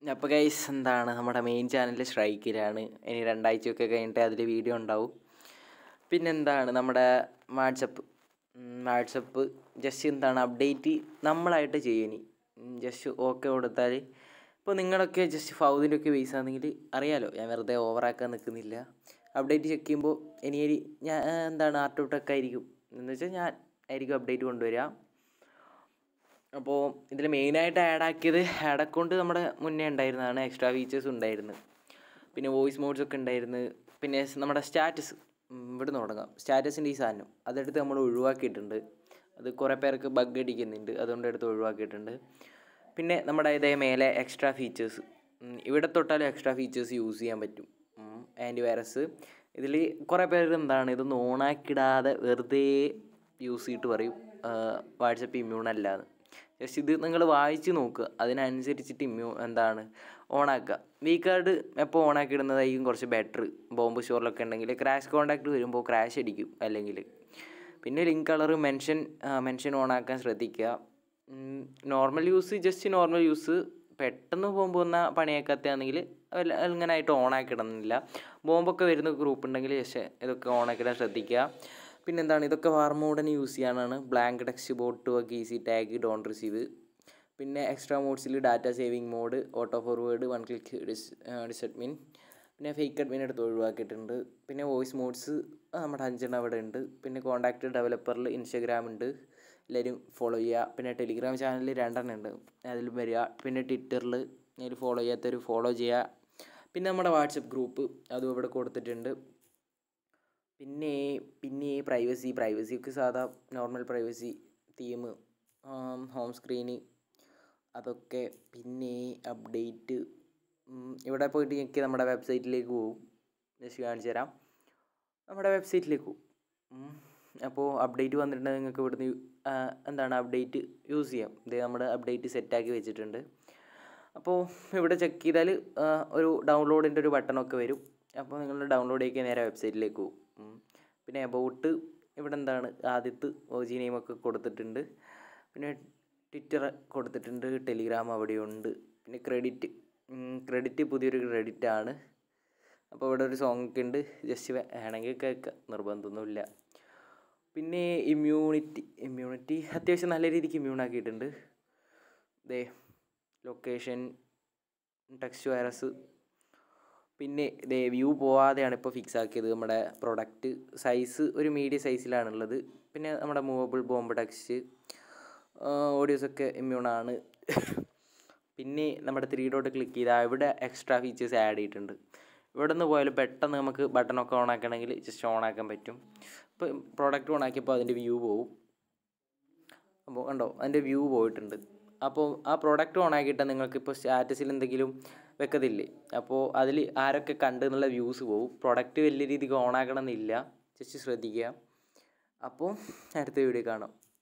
അപ്പോൾ ഗൈസ് എന്താണ് നമ്മുടെ മെയിൻ ചാനൽ സ്ട്രൈക്കിലാണ് ഇനി രണ്ടാഴ്ചയൊക്കെ കഴിഞ്ഞിട്ട് അതിൽ വീഡിയോ ഉണ്ടാവും പിന്നെന്താണ് നമ്മുടെ വാട്സപ്പ് വാട്സപ്പ് ജസ്റ്റ് എന്താണ് അപ്ഡേറ്റ് നമ്മളായിട്ട് ചെയ്യും ഇനി ജസ്റ്റ് ഓക്കെ കൊടുത്താൽ ഇപ്പോൾ നിങ്ങളൊക്കെ ജസ്റ്റ് ഫൗദിൻ്റെ ഒക്കെ ബേസ് ആണെങ്കിൽ അറിയാലോ ഞാൻ വെറുതെ ഓവറാക്കാൻ നിൽക്കുന്നില്ല അപ്ഡേറ്റ് ചെക്ക് ചെയ്യുമ്പോൾ ഇനി ഒരു ഞാൻ എന്താണ് ആർട്ട് ഔട്ടൊക്കെ ആയിരിക്കും എന്ന് വെച്ചാൽ ഞാൻ ആയിരിക്കും അപ്ഡേറ്റ് കൊണ്ടുവരിക അപ്പോൾ ഇതിൽ മെയിനായിട്ട് ആഡ് ആക്കിയത് ആഡ് അക്കൗണ്ട് നമ്മുടെ മുന്നേ ഉണ്ടായിരുന്നതാണ് എക്സ്ട്രാ ഫീച്ചേഴ്സ് ഉണ്ടായിരുന്നു പിന്നെ വോയിസ് മോഡ്സ് ഒക്കെ ഉണ്ടായിരുന്നു പിന്നെ സ് നമ്മുടെ സ്റ്റാറ്റസ് ഇവിടുന്ന് തുടങ്ങാം സ്റ്റാറ്റസിൻ്റെ ഈ സാധനം അതെടുത്ത് നമ്മൾ ഒഴിവാക്കിയിട്ടുണ്ട് അത് കുറേ പേർക്ക് ബഗ് അടിക്കുന്നുണ്ട് അതുകൊണ്ട് എടുത്ത് ഒഴിവാക്കിയിട്ടുണ്ട് പിന്നെ നമ്മുടെ ഇതേ മേലെ എക്സ്ട്രാ ഫീച്ചേഴ്സ് ഇവിടെ തൊട്ടാലും എക്സ്ട്രാ ഫീച്ചേഴ്സ് യൂസ് ചെയ്യാൻ പറ്റും ആൻറ്റി വൈറസ് ഇതിൽ കുറേ പേര് എന്താണ് ഇതൊന്നും ഓണാക്കിടാതെ വെറുതെ യൂസ് ചെയ്തിട്ട് പറയും വാട്സപ്പ് ഇമ്മ്യൂൺ അല്ലാന്ന് ജസ്റ്റ് ഇത് നിങ്ങൾ വായിച്ച് നോക്കുക അതിനനുസരിച്ചിട്ട് ഇമ്മ്യൂ എന്താണ് ഓണാക്കുക വി കാർഡ് എപ്പോൾ ഓണാക്കി ഇടുന്നതായിരിക്കും കുറച്ച് ബെറ്റർ ബോംബ് സ്റ്റോറിലൊക്കെ ഉണ്ടെങ്കിൽ ക്രാഷ് കോണ്ടാക്ട് വരുമ്പോൾ ക്രാഷ് അടിക്കും അല്ലെങ്കിൽ പിന്നെ ലിങ്ക് കളർ മെൻഷൻ മെൻഷൻ ഓണാക്കാൻ ശ്രദ്ധിക്കുക normal use just normal use പെട്ടെന്ന് ബോംബ് വന്ന പണിയൊക്കത്താണെങ്കിൽ ഇങ്ങനെ ആയിട്ട് ഓണാക്കിടുന്നില്ല ബോംബൊക്കെ വരുന്ന ഗ്രൂപ്പ് ഉണ്ടെങ്കിൽ ജസ്റ്റ് ഇതൊക്കെ ഓണാക്കിടാൻ ശ്രദ്ധിക്കുക പിന്നെന്താണ് ഇതൊക്കെ വാർ മോഡിന് യൂസ് ചെയ്യാനാണ് blank text bot work easy tag don't receive പിന്നെ എക്സ്ട്രാ മോഡ്സിൽ data saving mode auto forward one click dis ഡിസഡ്മിൻ പിന്നെ ഫേക്ക് അഡ്മിൻ എടുത്ത് ഒഴിവാക്കിയിട്ടുണ്ട് പിന്നെ വോയിസ് മോഡ്സ് നമ്മുടെ അഞ്ചെണ്ണം അവിടെ ഉണ്ട് പിന്നെ കോൺടാക്റ്റ് ഡെവലപ്പറിൽ ഇൻസ്റ്റഗ്രാം ഉണ്ട് എല്ലാവരും ഫോളോ ചെയ്യുക പിന്നെ ടെലിഗ്രാം ചാനലിൽ രണ്ടെണ്ണം ഉണ്ട് അതിൽ വരിക പിന്നെ ട്വിറ്ററിൽ അതിൽ ഫോളോ ചെയ്യാത്തൊരു ഫോളോ ചെയ്യുക പിന്നെ നമ്മുടെ വാട്സപ്പ് ഗ്രൂപ്പ് അതും ഇവിടെ കൊടുത്തിട്ടുണ്ട് പിന്നെ പിന്നെ പ്രൈവസി പ്രൈവസി ഒക്കെ സാധാ normal privacy theme home screen അതൊക്കെ പിന്നെ അപ്ഡേറ്റ് ഇവിടെ പോയിട്ട് എനിക്ക് നമ്മുടെ വെബ്സൈറ്റിലേക്ക് പോകും ജസ്റ്റ് കാണിച്ചു തരാം നമ്മുടെ വെബ്സൈറ്റിലേക്ക് പോകും അപ്പോൾ അപ്ഡേറ്റ് വന്നിട്ടുണ്ടെങ്കിൽ നിങ്ങൾക്ക് ഇവിടുന്ന് എന്താണ് അപ്ഡേറ്റ് യൂസ് ചെയ്യാം ഇത് നമ്മൾ അപ്ഡേറ്റ് സെറ്റാക്കി വെച്ചിട്ടുണ്ട് അപ്പോൾ ഇവിടെ ചെക്ക് ചെയ്താൽ ഒരു ഡൗൺലോഡിൻ്റെ ഒരു ബട്ടണൊക്കെ വരും അപ്പോൾ നിങ്ങൾ ഡൗൺലോഡ് ചെയ്യിക്കാൻ നേരെ വെബ്സൈറ്റിലേക്ക് പോകും പിന്നെ എബൌട്ട് ഇവിടെ എന്താണ് ആദ്യത്തെ ഒ ജി നെയിമൊക്കെ കൊടുത്തിട്ടുണ്ട് പിന്നെ ട്വിറ്റർ കൊടുത്തിട്ടുണ്ട് ടെലിഗ്രാം അവിടെയുണ്ട് പിന്നെ ക്രെഡിറ്റ് ക്രെഡിറ്റ് പുതിയൊരു ക്രെഡിറ്റ് ആണ് അപ്പോൾ ഇവിടെ ഒരു സോങ് ഒക്കെ ഉണ്ട് ജസ്റ്റ് വേണമെങ്കിൽ കേൾക്കുക നിർബന്ധമൊന്നുമില്ല പിന്നെ ഇമ്മ്യൂണിറ്റി ഇമ്മ്യൂണിറ്റി അത്യാവശ്യം നല്ല രീതിക്ക് ഇമ്മ്യൂൺ ആക്കിയിട്ടുണ്ട് ദേ ലൊക്കേഷൻ ടെക്സ്റ്റ് വൈറസ് പിന്നെ ഇതേ വ്യൂ പോവാതെയാണ് ഇപ്പോൾ ഫിക്സ് ആക്കിയത് നമ്മുടെ പ്രൊഡക്റ്റ് സൈസ് ഒരു മീഡിയം സൈസിലാണുള്ളത് പിന്നെ നമ്മുടെ മൂവബിൾ ബോംബ് ടെക്സ്റ്റ് ഓഡിയോസൊക്കെ ഇമ്മ്യൂണാണ് പിന്നെ നമ്മുടെ ത്രീ ഡോട്ട് ക്ലിക്ക് ചെയ്താൽ ഇവിടെ എക്സ്ട്രാ ഫീച്ചേഴ്സ് ആഡ് ചെയ്തിട്ടുണ്ട് ഇവിടെ നിന്ന് പോയാലും പെട്ടെന്ന് നമുക്ക് ബട്ടണൊക്കെ ഓൺ ആക്കണമെങ്കിൽ ജസ്റ്റ് ഓൺ ആക്കാൻ പറ്റും ഇപ്പോൾ പ്രോഡക്റ്റ് ഓൺ ആക്കിയപ്പോൾ അതിൻ്റെ വ്യൂ പോവും അപ്പോൾ കണ്ടോ അതിൻ്റെ വ്യൂ പോയിട്ടുണ്ട് അപ്പോൾ ആ പ്രോഡക്റ്റ് ഓൺ ആക്കിയിട്ട് നിങ്ങൾക്ക് ഇപ്പോൾ സ്റ്റാറ്റസിൽ എന്തെങ്കിലും വെക്കത്തില്ലേ അപ്പോൾ അതിൽ ആരൊക്കെ കണ്ട് എന്നുള്ള വ്യൂസ് പോകും പ്രോഡക്റ്റ് വലിയ രീതിക്ക് ഓൺ ആക്കണമെന്നില്ല ജസ്റ്റ് ശ്രദ്ധിക്കുക അപ്പോൾ അടുത്ത വീഡിയോ കാണാം